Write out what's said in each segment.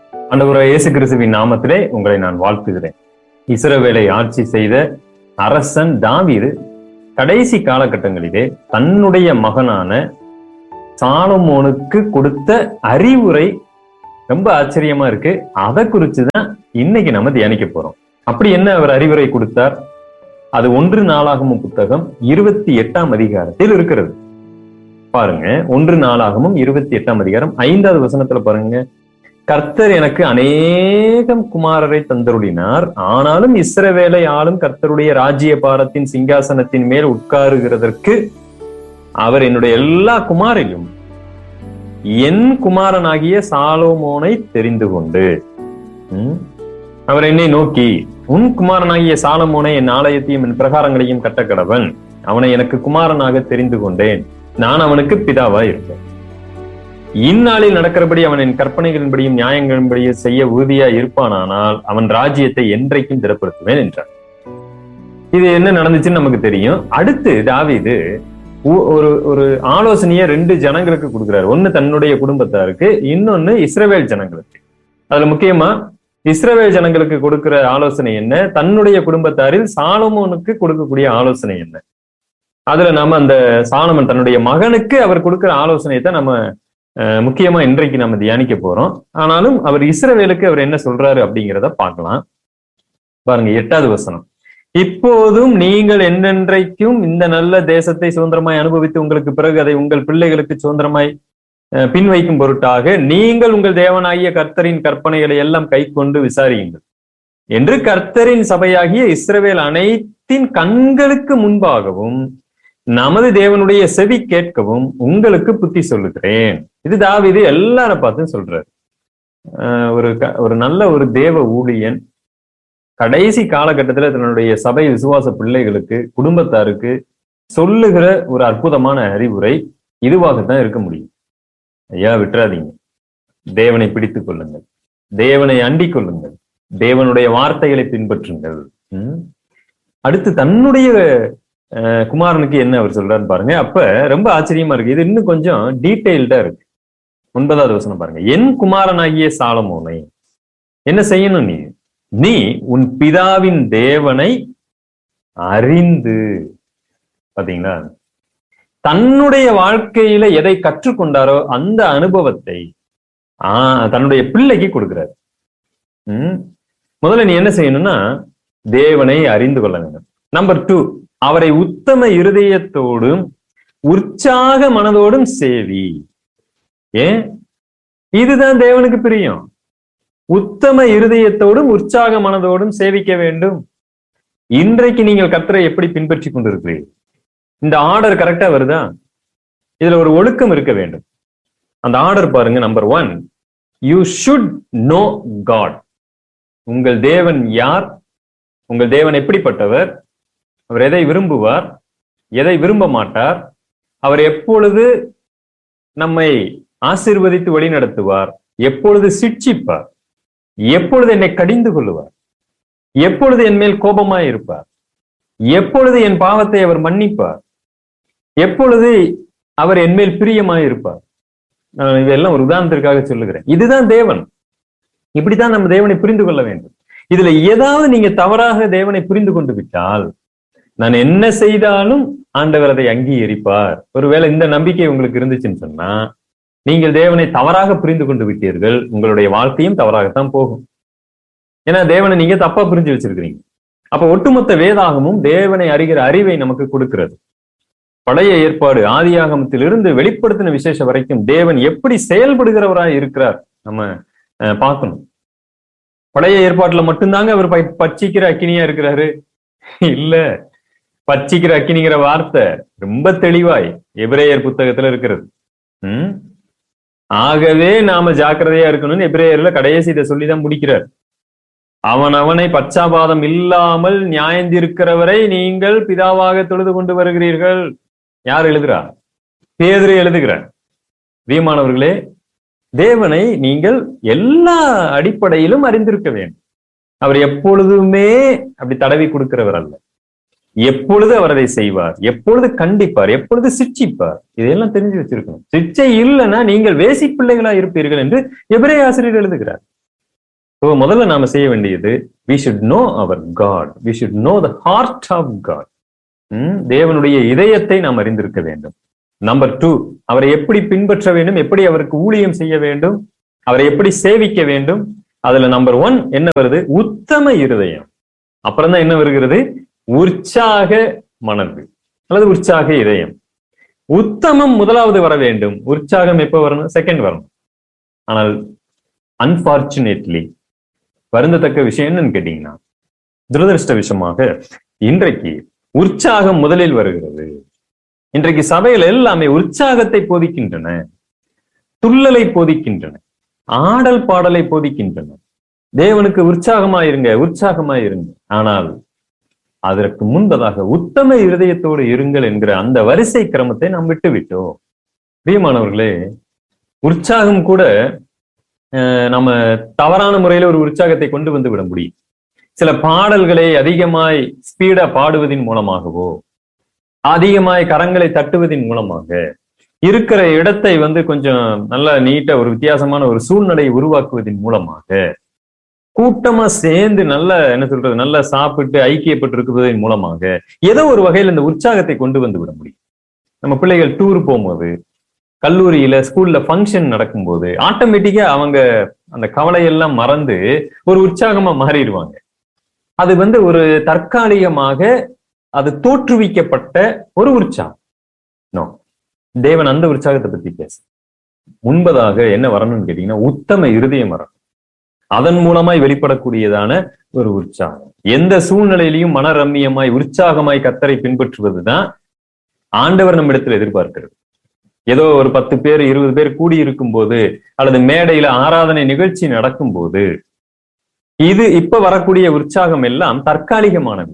ஆண்டவராய் இயேசு கிறிஸ்துவின் நாமத்திலே உங்களை நான் வாழ்த்துகிறேன் இஸ்ரவேலை ஆட்சி செய்த அரசன் தாவீது கடைசி காலகட்டங்களிலே தன்னுடைய மகனான சாலமோனுக்கு கொடுத்த அறிவுரை ரொம்ப ஆச்சரியமா இருக்கு அதை குறித்து தான் இன்னைக்கு நம்ம தியானிக்க போறோம் அப்படி என்ன அவர் அறிவுரை கொடுத்தார் அது ஒன்று நாளாகமும் புத்தகம் இருபத்தி எட்டாம் அதிகாரத்தில் இருக்கிறது பாருங்க ஒன்று நாளாகமும் இருபத்தி எட்டாம் அதிகாரம் ஐந்தாவது வசனத்துல பாருங்க கர்த்தர் எனக்கு அநேகம் குமாரரை தந்தருளினார் ஆனாலும் இஸ்ரவேலை ஆளும் கர்த்தருடைய ராஜ்ய பாரத்தின் சிங்காசனத்தின் மேல் உட்காருகிறதற்கு அவர் என்னுடைய எல்லா குமாரிலும் என் குமாரனாகிய சாலோமோனை தெரிந்து கொண்டு ம், அவர் என்னை நோக்கி உன் குமாரனாகிய சாலமோனை என் ஆலயத்தையும் என் பிரகாரங்களையும் கட்டக்கடவன் அவனை எனக்கு குமாரனாக தெரிந்து கொண்டேன் நான் அவனுக்கு பிதாவா இருப்பேன் இந்நாளில் நடக்கிறபடி அவன் என் கற்பனைகளின்படியும் நியாயங்களின்படியும் செய்ய உறுதியா இருப்பானானால் அவன் ராஜ்யத்தை என்றைக்கும் திடப்படுத்துவேன் என்றார் இது என்ன நடந்துச்சுன்னு நமக்கு தெரியும் அடுத்து தாவீது ஒ- ஒரு ஒரு ஆலோசனையை ரெண்டு ஜனங்களுக்கு கொடுக்கிறாரு ஒண்ணு தன்னுடைய குடும்பத்தாருக்கு இன்னொன்னு இஸ்ரவேல் ஜனங்களுக்கு அதுல முக்கியமா இஸ்ரவேல் ஜனங்களுக்கு கொடுக்கிற ஆலோசனை என்ன தன்னுடைய குடும்பத்தாரில் சாலமோனுக்கு கொடுக்கக்கூடிய ஆலோசனை என்ன அதுல நாம அந்த சாலமன் தன்னுடைய மகனுக்கு அவர் கொடுக்கிற ஆலோசனையை தான் நம்ம அஹ், முக்கியமா இன்றைக்கு நம்ம தியானிக்க போறோம் ஆனாலும் அவர் இஸ்ரவேலுக்கு அவர் என்ன சொல்றாரு அப்படிங்கிறத பார்க்கலாம் பாருங்க எட்டாவது வசனம் இப்போதும் நீங்கள் என்னென்றைக்கும் இந்த நல்ல தேசத்தை சுதந்திரமாய் அனுபவித்து உங்களுக்கு பிறகு அதை உங்கள் பிள்ளைகளுக்கு சுதந்திரமாய் அஹ், பின்வைக்கும் பொருட்டாக நீங்கள் உங்கள் தேவனாகிய கர்த்தரின் கற்பனைகளை எல்லாம் கை கொண்டு விசாரியுங்கள் என்று கர்த்தரின் சபையாகிய இஸ்ரவேல் அனைத்தின் கண்களுக்கு முன்பாகவும் நமது தேவனுடைய செவி கேட்கவும் உங்களுக்கு புத்தி சொல்லுகிறேன் இது தாவீது எல்லாரும் பார்த்து சொல்றாரு அஹ் ஒரு க- ஒரு நல்ல ஒரு தேவ ஊழியன் கடைசி காலகட்டத்துல தன்னுடைய சபை விசுவாச பிள்ளைகளுக்கு குடும்பத்தாருக்கு சொல்லுகிற ஒரு அற்புதமான அறிவுரை இதுவாகத்தான் இருக்க முடியும் ஐயா விட்டுறாதீங்க தேவனை பிடித்துக் கொள்ளுங்கள் தேவனை அண்டிக் கொள்ளுங்கள் தேவனுடைய வார்த்தைகளை பின்பற்றுங்கள் ம்? அடுத்து தன்னுடைய அஹ், குமாரனுக்கு என்ன அவர் சொல்றாருன்னு பாருங்க அப்ப ரொம்ப ஆச்சரியமா இருக்கு இது இன்னும் கொஞ்சம் டீட்டெயில்டா இருக்கு ஒன்பதாவது வசனம் பாருங்க என் குமாரனாகிய சாலமோனை என்ன செய்யணும் நீ நீ உன் பிதாவின் தேவனை அறிந்து பாத்தீங்களா தன்னுடைய வாழ்க்கையில எதை கற்றுக்கொண்டாரோ அந்த அனுபவத்தை ஆஹ் தன்னுடைய பிள்ளைக்கு கொடுக்கிறார் உம் முதல்ல நீ என்ன செய்யணும்னா தேவனை அறிந்து கொள்ள வேண்டும் நம்பர் டூ அவரை உத்தம இருதயத்தோடும் உற்சாக மனதோடும் சேவி ஏன் இதுதான் தேவனுக்கு பிரியம் உத்தம இருதயத்தோடும் உற்சாக மனதோடும் சேவிக்க வேண்டும் இன்றைக்கு நீங்கள் கர்த்தரை எப்படி பின்பற்றி கொண்டிருக்கிறீர்கள் இந்த ஆர்டர் கரெக்டா வருதா இதுல ஒரு ஒழுக்கம் இருக்க வேண்டும் அந்த ஆர்டர் பாருங்க number one you should know God உங்கள் தேவன் யார் உங்கள் தேவன் எப்படிப்பட்டவர் அவர் எதை விரும்புவார் எதை விரும்ப மாட்டார் அவர் எப்பொழுது நம்மை ஆசீர்வதித்து வழிநடத்துவார் எப்பொழுது சிட்சிப்பார் எப்பொழுது என்னை கடிந்து கொள்ளுவார் எப்பொழுது என் மேல் கோபமாய் இருப்பார் எப்பொழுது என் பாவத்தை அவர் மன்னிப்பார் எப்பொழுது அவர் என் மேல் பிரியமாய் இருப்பார் நான் இதெல்லாம் ஒரு உதாரணத்திற்காக சொல்லுகிறேன் இதுதான் தேவன் இப்படித்தான் நம்ம தேவனை புரிந்து கொள்ள வேண்டும் இதுல ஏதாவது நீங்க தவறாக தேவனை புரிந்து கொண்டு விட்டால் நான் என்ன செய்தாலும் ஆண்டவர் அதை அங்கீகரிப்பார் ஒருவேளை இந்த நம்பிக்கை உங்களுக்கு இருந்துச்சுன்னு சொன்னா நீங்கள் தேவனை தவறாக புரிந்து கொண்டு விட்டீர்கள் உங்களுடைய வாழ்க்கையும் தவறாகத்தான் போகும் ஏன்னா தேவனை நீங்க தப்பா புரிஞ்சு வச்சிருக்கிறீங்க அப்ப ஒட்டுமொத்த வேதாகமும் தேவனை அறிகிற அறிவை நமக்கு கொடுக்கிறது பழைய ஏற்பாடு ஆதியாகமத்திலிருந்து வெளிப்படுத்தின விசேஷம் வரைக்கும் தேவன் எப்படி செயல்படுகிறவராய் இருக்கிறார் நம்ம அஹ், பார்க்கணும் பழைய ஏற்பாட்டுல மட்டும்தாங்க அவர் ப- பட்சிக்கிற அக்கினியா இருக்கிறாரு இல்ல பட்சிக்கிற அக்கினிங்கிற வார்த்தை ரொம்ப தெளிவாய் எபிரேயர் புத்தகத்துல இருக்கிறது ம் ஆகவே நாம ஜாக்கிரதையா இருக்கணும்னு எபிரேயர்ல கடைசி இதை சொல்லிதான் முடிக்கிறார் அவன் அவனை பச்சாபாதம் இல்லாமல் நியாயந்திருக்கிறவரை நீங்கள் பிதாவாக தொழுது கொண்டு வருகிறீர்கள் யார் எழுதுறா பேதுரு எழுதுகிறார் வீமானவர்களே தேவனை நீங்கள் எல்லா அடிப்படையிலும் அறிந்திருக்க வேண்டும் அவர் எப்பொழுதுமே அப்படி தடவி கொடுக்கிறவர் அல்ல எப்பொழுது அவர் அதை செய்வார் எப்பொழுது கண்டிப்பார் எப்பொழுது சிட்சிப்பார் இதையெல்லாம் தெரிஞ்சு வச்சிருக்கணும் சிச்சை இல்லைன்னா நீங்கள் வேசி பிள்ளைகளா இருப்பீர்கள் என்று எபிரே ஆசிரியர் எழுதுகிறார் ஸோ முதல்ல நாம செய்ய வேண்டியது we should know our God we should know the heart of God தேவனுடைய இதயத்தை நாம் அறிந்திருக்க வேண்டும் நம்பர் டூ அவரை எப்படி பின்பற்ற வேண்டும் எப்படி அவருக்கு ஊழியம் செய்ய வேண்டும் அவரை எப்படி சேவிக்க வேண்டும் அதுல நம்பர் ஒன் என்ன வருது உத்தம இருதயம் அப்புறம் தான் என்ன வருகிறது உற்சாக மனது அல்லது உற்சாக இதயம் உத்தமம் முதலாவது வர வேண்டும் உற்சாகம் எப்ப வரணும் செகண்ட் வரணும் ஆனால் அன்பார்ச்சுனேட்லி வருந்தத்தக்க விஷயம் என்னன்னு கேட்டீங்கன்னா துரதிருஷ்ட விஷயமாக இன்றைக்கு உற்சாகம் முதலில் வருகிறது இன்றைக்கு சபையில் எல்லாமே உற்சாகத்தை போதிக்கின்றன துள்ளலை போதிக்கின்றன ஆடல் பாடலை போதிக்கின்றன தேவனுக்கு உற்சாகமாயிருங்க உற்சாகமாயிருங்க ஆனால் அதற்கு முன்பதாக உத்தம இருதயத்தோடு இருங்கள் என்கிற அந்த வரிசை கிரமத்தை நாம் விட்டு விட்டோம் பிரியமானவர்களே உற்சாகம் கூட நம்ம தவறான முறையில ஒரு உற்சாகத்தை கொண்டு வந்து விட முடியும் சில பாடல்களை அதிகமாய் ஸ்பீடா பாடுவதன் மூலமாகவோ அதிகமாய் கரங்களை தட்டுவதன் மூலமாக இருக்கிற இடத்தை வந்து கொஞ்சம் நல்லா நீட்டா ஒரு வித்தியாசமான ஒரு சூழ்நிலையை உருவாக்குவதன் மூலமாக கூட்டமா சேர்ந்து நல்ல என்ன சொல்றது நல்லா சாப்பிட்டு ஐக்கியப்பட்டு இருக்குவதன் மூலமாக ஏதோ ஒரு வகையில் இந்த உற்சாகத்தை கொண்டு வந்து விட முடியும் நம்ம பிள்ளைகள் டூர் போகும்போது கல்லூரியில ஸ்கூல்ல ஃபங்க்ஷன் நடக்கும்போது ஆட்டோமேட்டிக்கா அவங்க அந்த கவலையெல்லாம் மறந்து ஒரு உற்சாகமா மாறிடுவாங்க அது வந்து ஒரு தற்காலிகமாக அது தோற்றுவிக்கப்பட்ட ஒரு உற்சாகம் நோ தேவன் அந்த உற்சாகத்தை பத்தி பேச முன்பதாக என்ன வரணும்னு கேட்டீங்கன்னா உத்தம இருதயம் வரணும் அதன் மூலமாய் வெளிப்படக்கூடியதான ஒரு உற்சாகம் எந்த சூழ்நிலையிலையும் மனரம்மியமாய் உற்சாகமாய் கத்தரை பின்பற்றுவதுதான் ஆண்டவர் நம்ம இடத்துல எதிர்பார்க்கிறது ஏதோ ஒரு பத்து பேர் இருபது பேர் கூடி இருக்கும் போது அல்லது மேடையில ஆராதனை நிகழ்ச்சி நடக்கும் போது இது இப்ப வரக்கூடிய உற்சாகம் எல்லாம் தற்காலிகமானது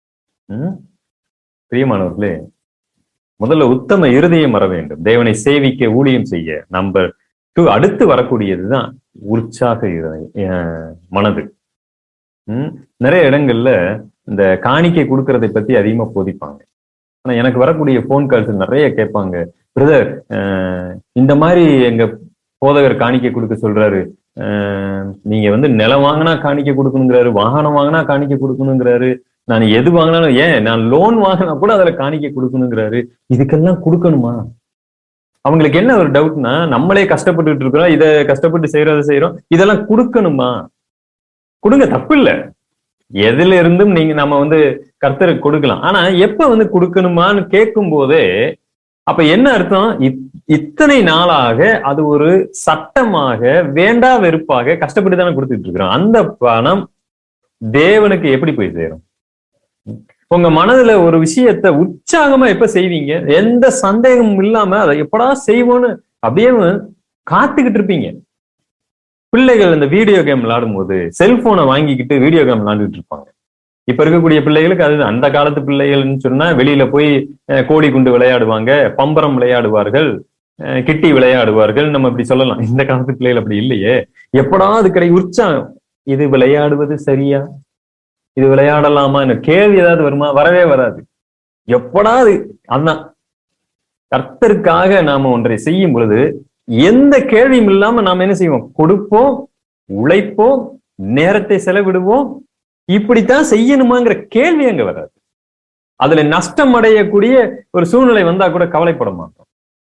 பிரியமானவர்களே முதல்ல உத்தம இருதயம் வர வேண்டும் தேவனை சேவிக்க ஊழியம் செய்ய நம்பர் டூ அடுத்து வரக்கூடியதுதான் உற்சாக மனது உம் நிறைய இடங்கள்ல இந்த காணிக்கை கொடுக்கறதை பத்தி அதிகமா போதிப்பாங்க ஆனா எனக்கு வரக்கூடிய போன் கால்ஸ் நிறைய கேட்பாங்க பிரதர் இந்த மாதிரி எங்க போதகர் காணிக்கை கொடுக்க சொல்றாரு நீங்க வந்து நிலம் வாங்கினா காணிக்க கொடுக்கணுங்கிறாரு வாகனம் வாங்கினா காணிக்க கொடுக்கணுங்கிறாரு நான் எது வாங்கினாலும் ஏன் நான் லோன் வாங்கினா கூட அதுல காணிக்க கொடுக்கணுங்கிறாரு இதுக்கெல்லாம் கொடுக்கணுமா அவங்களுக்கு என்ன ஒரு டவுட்னா நம்மளே கஷ்டப்பட்டுட்டு இருக்கிறோம் இதை கஷ்டப்பட்டு செய்யறத செய்யறோம் இதெல்லாம் கொடுக்கணுமா கொடுங்க தப்பு இல்ல எதுல இருந்தும் நீங்க நம்ம வந்து கர்த்தருக்கு கொடுக்கலாம் ஆனா எப்ப வந்து கொடுக்கணுமான்னு கேட்கும் போதே அப்ப என்ன அர்த்தம் இத்தனை நாளாக அது ஒரு சட்டமாக வேண்டா வெறுப்பாக கஷ்டப்பட்டு தானே கொடுத்துட்டு இருக்கிறோம் அந்த பணம் தேவனுக்கு எப்படி போய் சேரும் உங்க மனதுல ஒரு விஷயத்த உற்சாகமா எப்ப செய்வீங்க எந்த சந்தேகமும் இல்லாம அதை எப்படா செய்வோன்னு அப்படியே காத்துக்கிட்டு இருப்பீங்க பிள்ளைகள் இந்த வீடியோ கேம் விளையாடும் போது செல்போனை வாங்கிக்கிட்டு வீடியோ கேம் விளையாண்டுட்டு இருப்பாங்க இப்ப இருக்கக்கூடிய பிள்ளைகளுக்கு அது அந்த காலத்து பிள்ளைகள்னு சொன்னா வெளியில போய் கோடி குண்டு விளையாடுவாங்க பம்பரம் விளையாடுவார்கள் கிட்டி விளையாடுவார்கள் நம்ம இப்படி சொல்லலாம் இந்த காலத்து பிள்ளைகள் அப்படி இல்லையே எப்படா அது கிடை உற்சாகம் இது விளையாடுவது சரியா இது விளையாடலாமா கேள்வி ஏதாவது வருமா வரவே வராது எப்படா அது அதான் கர்த்தருக்காக நாம ஒன்றை செய்யும் பொழுது எந்த கேள்வியும் இல்லாம நாம என்ன செய்வோம் கொடுப்போம் உழைப்போம் நேரத்தை செலவிடுவோம் இப்படித்தான் செய்யணுமாங்கிற கேள்வி அங்க வராது அதுல நஷ்டம் அடையக்கூடிய ஒரு சூழ்நிலை வந்தா கூட கவலைப்பட மாட்டோம்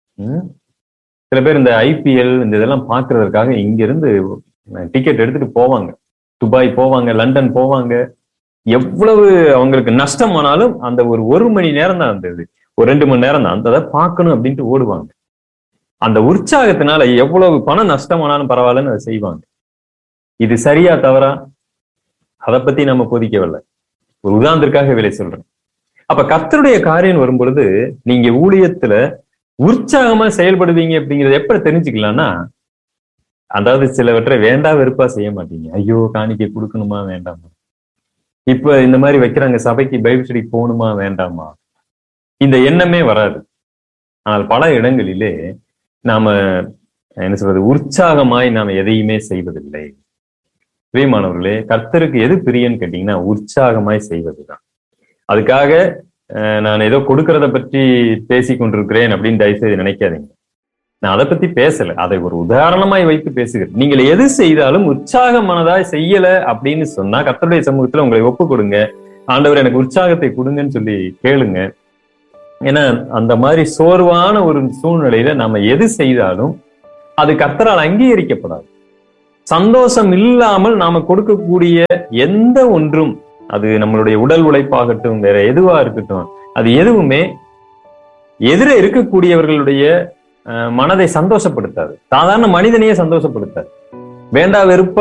சில பேர் இந்த ஐபிஎல் இந்த இதெல்லாம் பாக்குறதுக்காக இங்க இருந்து டிக்கெட் எடுத்துட்டு போவாங்க துபாய் போவாங்க லண்டன் போவாங்க எவ்வளவு அவங்களுக்கு நஷ்டம் ஆனாலும் அந்த ஒரு ஒரு மணி நேரம் தான் இருந்தது ஒரு ரெண்டு மணி நேரம் தான் அந்த பார்க்கணும் அப்படின்ட்டு ஓடுவாங்க அந்த உற்சாகத்தினால எவ்வளவு பணம் நஷ்டமானாலும் பரவாயில்லன்னு அதை செய்வாங்க இது சரியா தவறா அதை பத்தி நம்ம போதிக்கவில்லை ஒரு உதாரணத்திற்காக விலை சொல்றேன் அப்ப கர்த்தருடைய காரியம் வரும் பொழுது நீங்க ஊழியத்துல உற்சாகமா செயல்படுவீங்க அப்படிங்கறத எப்படி தெரிஞ்சுக்கலாம்னா அதாவது சிலவற்றை வேண்டா வெறுப்பா செய்ய மாட்டீங்க ஐயோ காணிக்கை கொடுக்கணுமா வேண்டாமா இப்ப இந்த மாதிரி வைக்கிறாங்க சபைக்கு பைபிள் ஸ்டடி போகணுமா வேண்டாமா இந்த எண்ணமே வராது ஆனால் பல இடங்களிலே நாம என்ன சொல்றது உற்சாகமாய் நாம எதையுமே செய்வதில்லை பிரியமானவர்களே கர்த்தருக்கு எது பிரியன்னு கேட்டீங்கன்னா உற்சாகமாய் செய்வதுதான் அதுக்காக நான் ஏதோ கொடுக்கறத பற்றி பேசி கொண்டிருக்கிறேன் அப்படின்னு தயவுசெய்து நினைக்காதீங்க நான் அதை பத்தி பேசல அதை ஒரு உதாரணமாய் வைத்து பேசுகிறேன் நீங்கள் எது செய்தாலும் உற்சாக மனதாய் செய்யல அப்படின்னு சொன்னா கர்த்தருடைய சமூகத்துல உங்களை ஒப்பு கொடுங்க ஆண்டவர் எனக்கு உற்சாகத்தை கொடுங்கன்னு சொல்லி கேளுங்க ஏன்னா அந்த மாதிரி சோர்வான ஒரு சூழ்நிலையில நாம எது செய்தாலும் அது கர்த்தரால் அங்கீகரிக்கப்படாது சந்தோஷம் இல்லாமல் நாம கொடுக்கக்கூடிய எந்த ஒன்றும் அது நம்மளுடைய உடல் உழைப்பாகட்டும் வேற எதுவா இருக்கட்டும் அது எதுவுமே எதிர இருக்கக்கூடியவர்களுடைய அஹ், மனதை சந்தோஷப்படுத்தாது சாதாரண மனிதனையே சந்தோஷப்படுத்தாது வேண்டா வெறுப்பா